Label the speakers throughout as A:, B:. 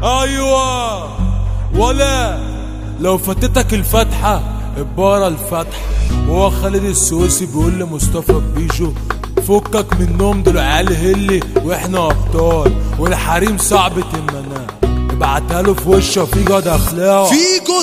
A: ايوه ولا لو فاتتك الفتحة ابارة الفتحة وهو خالد السويسي بيقول لمصطفى بيجو فكك منهم دول عيال هلي واحنا ابطال والحريم صعب تمناه ابعتها له في وشه في جد اخلاق
B: فيجو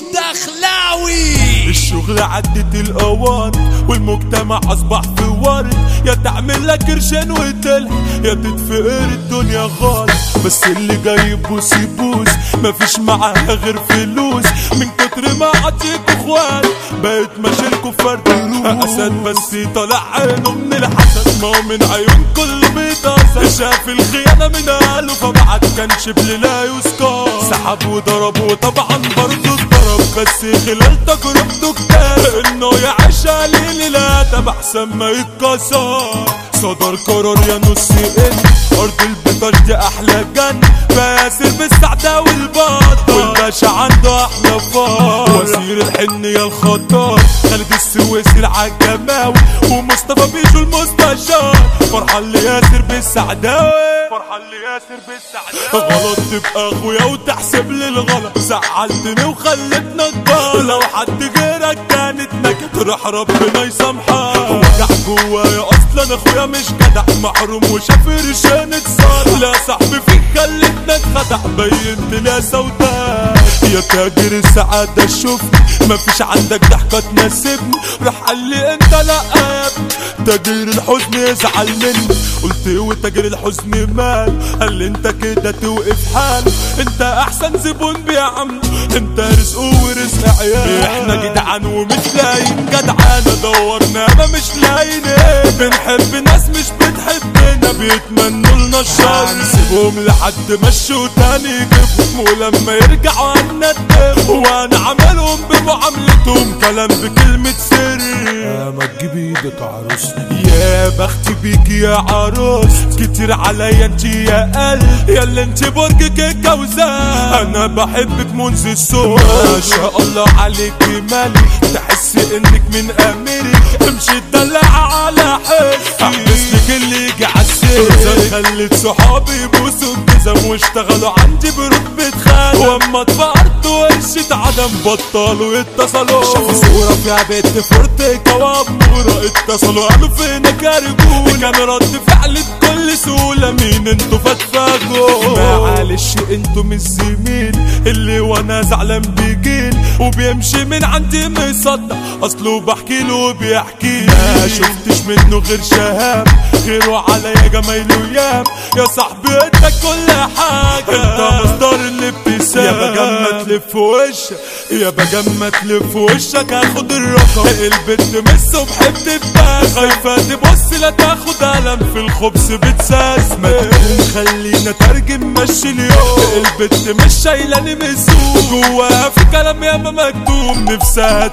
B: الدخلاوي
A: الشغل عدت الاوان والمجتمع اصبح في ورد يا تعمل لك قرشين وتلح يا تتفقر الدنيا غالي بس اللي جاي يبوس يبوس مفيش معاها غير فلوس من كتر ما عطيك اخوان بقيت ماشيلكوا فرد اسد بس طالع عينه من الحسد ما هو من عيون كل بيتأثر شاف الخيانة من اهله فبعد كان شبل لا يسكر سحب وضرب وطبعا برضه اتضرب بس خلال تجربته كتاب انه يعيش قليل لا تبع احسن ما يتكسر صدر قرار يا نص ان ارض البطاش دي احلى جن باسر بالسعدة والبطل والباشا عنده احلى فار وزير الحنية الخطار خالد السويسي العجماوي ومصطفى بيجو المستشار فرحان لياسر بالسعداوي فرحان لياسر بالسعداوي غلط تبقى اخويا وتحسب لي الغلط زعلتني وخلتنا كبار لو حد غيرك كانت نكت راح ربنا يسامحك وجع جوايا اصلا اخويا مش جدع محروم وشاف رشان اتصال لا صاحبي فيك خلتنا اتخدع بينت لي سوداء يا تاجر السعادة شوفني مفيش عندك ضحكة تناسبني راح قال لي انت لا يا ابني تاجر الحزن يزعل مني قلت وتاجر الحزن مال قال لي انت كده توقف حال انت احسن زبون بيعم انت رزقه ورزق عيال احنا جدعان ومش لاقيين جدعانة دورنا ما مش لاقيين ايه بنحب ناس مش بتحبنا بيتمنوا لنا الشر سيبهم لحد ما الشو تاني يجيبهم ولما يرجعوا عنا الدم وانا عملهم بمعاملتهم كلام بكلمة سر ما تجيب ايدك عروس يا بختي بيك يا عروس كتير عليا انت يا قلب يا اللي انت برجك الجوزاء انا بحبك منذ الصغر ما شاء الله عليك مالي تحسي انك من امريكا امشي تدلع على حسي احبس لك اللي يجي عالسير خليت صحابي يبوسوا الجزم واشتغلوا عندي برتبة خادم واما اتفقرت وقرشة عدم بطلوا يتصلوا شافوا صورة فيها بنت فورتيكا وامورة اتصلوا قالوا فينك يا رجول كان رد فعل بكل سهولة مين انتوا فتفاجئوا معلش انتوا مش زميل اللي وانا زعلان بيجين وبيمشي من عندي مصدق اصله بحكي له وبيحكي ما شفتش منه غير شهام غيره عليا جمايل ويام يا صاحبي انت كل حاجة انت مصدر الابتسام يا بجمة تلف وشك يا بجمة تلف وشك هاخد الرقم البنت من الصبح بتبقى خايفة تبص لا تاخد قلم في الخبز بتساس ما تقوم خلينا ترجم مشي اليوم البنت مش شايلاني مسوق جواها في كلام ياما مكتوب نفسها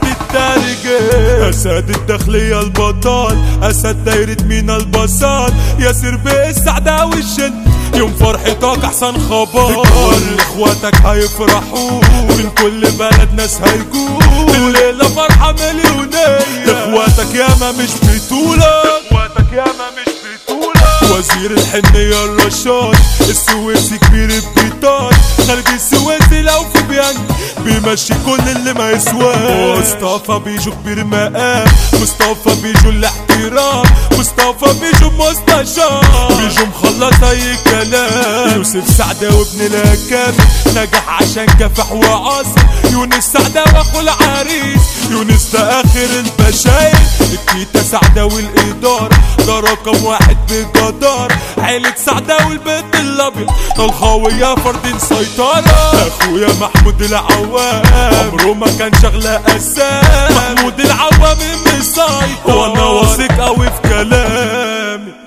A: تترجم اسد الداخلية البطال اسد دايرة مينا البصال ياسر بالسعدة والجن يوم فرحتك احسن خبر كل اخواتك هيفرحوا من كل بلد ناس هيجوا الليلة فرحة مليونية اخواتك ياما مش بتولك اخواتك ياما مش بتولك وزير الحنية الرشاد السويسي كبير البيطان خارج السويسي لو في بيان بيمشي كل اللي ما يسواه مصطفى بيجو كبير مقام مصطفى بيجو الاحترام مصطفى بيجو مستشار بيجو مخلص اي كلام يوسف سعدة وابن الاكام نجح عشان كفح وعاصر يونس سعدة واخو العريس يونس ده اخر البشاير الكيتا سعدة والادارة ده رقم واحد بجدار عيلة سعدة والبيت الابيض الخاوية فرد سيطرة اخويا محمود العوام عمره ما كان شغلة اسام محمود العوام مسيطر وانا واثق قوي في كلامي